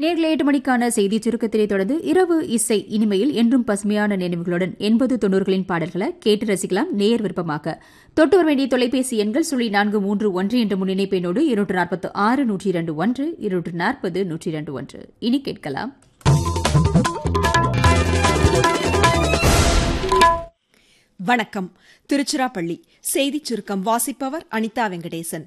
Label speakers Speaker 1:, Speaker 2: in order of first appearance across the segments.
Speaker 1: நேரில் எட்டு மணிக்கான செய்தி சுருக்கத்திலே தொடர்ந்து இரவு இசை இனிமையில் என்றும் பசுமையான நினைவுகளுடன் எண்பது தொண்ணூறுகளின் பாடல்களை கேட்டு ரசிக்கலாம் நேர் விருப்பமாக தொட்டு வர வேண்டிய தொலைபேசி எண்கள் சுழி நான்கு மூன்று ஒன்று என்ற முன்னிணைப்பெண்ணோடு இருநூற்று நாற்பத்து ஆறு நூற்றி இரண்டு ஒன்று இருநூற்று நாற்பது நூற்றி இரண்டு ஒன்று இனி கேட்கலாம்
Speaker 2: வணக்கம் திருச்சிராப்பள்ளி செய்திச் சுருக்கம் வாசிப்பவர் அனிதா வெங்கடேசன்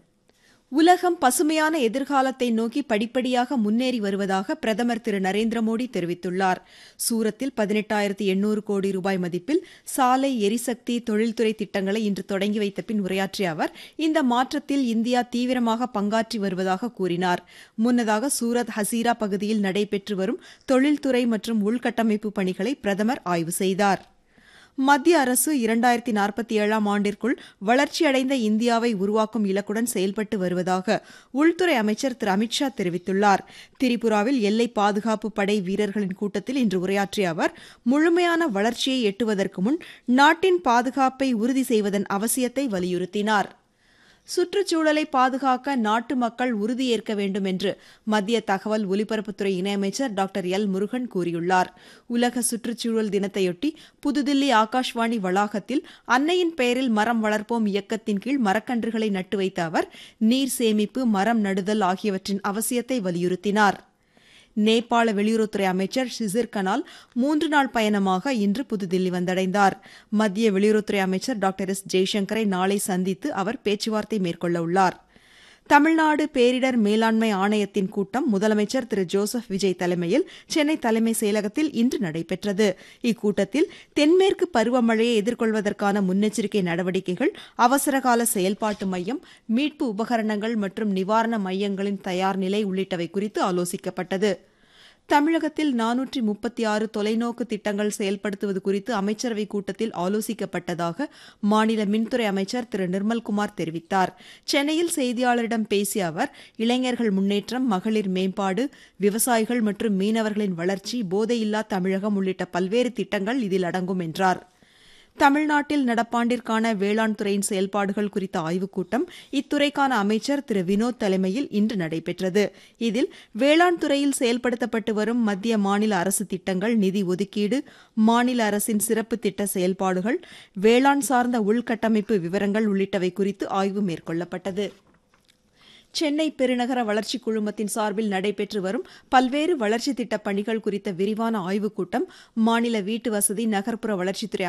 Speaker 2: உலகம் பசுமையான எதிர்காலத்தை நோக்கி படிப்படியாக முன்னேறி வருவதாக பிரதமர் திரு நரேந்திர மோடி தெரிவித்துள்ளார் சூரத்தில் பதினெட்டாயிரத்து எண்ணூறு கோடி ரூபாய் மதிப்பில் சாலை எரிசக்தி தொழில்துறை திட்டங்களை இன்று தொடங்கி வைத்த பின் உரையாற்றிய அவர் இந்த மாற்றத்தில் இந்தியா தீவிரமாக பங்காற்றி வருவதாக கூறினார் முன்னதாக சூரத் ஹசீரா பகுதியில் நடைபெற்று வரும் தொழில்துறை மற்றும் உள்கட்டமைப்பு பணிகளை பிரதமர் ஆய்வு செய்தார் மத்திய அரசு இரண்டாயிரத்தி நாற்பத்தி ஏழாம் ஆண்டிற்குள் வளர்ச்சியடைந்த இந்தியாவை உருவாக்கும் இலக்குடன் செயல்பட்டு வருவதாக உள்துறை அமைச்சர் திரு அமித்ஷா தெரிவித்துள்ளார் திரிபுராவில் எல்லை பாதுகாப்பு படை வீரர்களின் கூட்டத்தில் இன்று உரையாற்றிய அவர் முழுமையான வளர்ச்சியை எட்டுவதற்கு முன் நாட்டின் பாதுகாப்பை உறுதி செய்வதன் அவசியத்தை வலியுறுத்தினார் சுற்றுச்சூழலை பாதுகாக்க நாட்டு மக்கள் உறுதியேற்க வேண்டும் என்று மத்திய தகவல் ஒலிபரப்புத்துறை இணையமைச்சர் டாக்டர் எல் முருகன் கூறியுள்ளார் உலக சுற்றுச்சூழல் தினத்தையொட்டி புதுதில்லி ஆகாஷ்வாணி வளாகத்தில் அன்னையின் பெயரில் மரம் வளர்ப்போம் இயக்கத்தின் கீழ் மரக்கன்றுகளை நட்டு வைத்த அவர் நீர் சேமிப்பு மரம் நடுதல் ஆகியவற்றின் அவசியத்தை வலியுறுத்தினார் நேபாள வெளியுறவுத்துறை அமைச்சர் ஷிசிர் கனால் மூன்று நாள் பயணமாக இன்று புதுதில்லி வந்தடைந்தார் மத்திய வெளியுறவுத்துறை அமைச்சர் டாக்டர் எஸ் ஜெய்சங்கரை நாளை சந்தித்து அவர் பேச்சுவார்த்தை மேற்கொள்ள உள்ளார் தமிழ்நாடு பேரிடர் மேலாண்மை ஆணையத்தின் கூட்டம் முதலமைச்சர் திரு ஜோசப் விஜய் தலைமையில் சென்னை தலைமை செயலகத்தில் இன்று நடைபெற்றது இக்கூட்டத்தில் தென்மேற்கு பருவமழையை எதிர்கொள்வதற்கான முன்னெச்சரிக்கை நடவடிக்கைகள் அவசரகால செயல்பாட்டு மையம் மீட்பு உபகரணங்கள் மற்றும் நிவாரண மையங்களின் தயார் நிலை உள்ளிட்டவை குறித்து ஆலோசிக்கப்பட்டது தமிழகத்தில் நானூற்றி முப்பத்தி ஆறு தொலைநோக்கு திட்டங்கள் செயல்படுத்துவது குறித்து அமைச்சரவைக் கூட்டத்தில் ஆலோசிக்கப்பட்டதாக மாநில மின்துறை அமைச்சர் திரு நிர்மல்குமார் தெரிவித்தார் சென்னையில் செய்தியாளரிடம் பேசிய அவர் இளைஞர்கள் முன்னேற்றம் மகளிர் மேம்பாடு விவசாயிகள் மற்றும் மீனவர்களின் வளர்ச்சி போதையில்லா தமிழகம் உள்ளிட்ட பல்வேறு திட்டங்கள் இதில் அடங்கும் என்றார் தமிழ்நாட்டில் நடப்பாண்டிற்கான வேளாண் துறையின் செயல்பாடுகள் குறித்த ஆய்வுக் கூட்டம் இத்துறைக்கான அமைச்சர் திரு வினோத் தலைமையில் இன்று நடைபெற்றது இதில் வேளாண் துறையில் செயல்படுத்தப்பட்டு வரும் மத்திய மாநில அரசு திட்டங்கள் நிதி ஒதுக்கீடு மாநில அரசின் சிறப்பு திட்ட செயல்பாடுகள் வேளாண் சார்ந்த உள்கட்டமைப்பு விவரங்கள் உள்ளிட்டவை குறித்து ஆய்வு மேற்கொள்ளப்பட்டது சென்னை பெருநகர வளர்ச்சிக் குழுமத்தின் சார்பில் நடைபெற்று வரும் பல்வேறு வளர்ச்சித் திட்டப் பணிகள் குறித்த விரிவான ஆய்வுக் கூட்டம் மாநில வீட்டு வசதி நகர்ப்புற வளர்ச்சித்துறை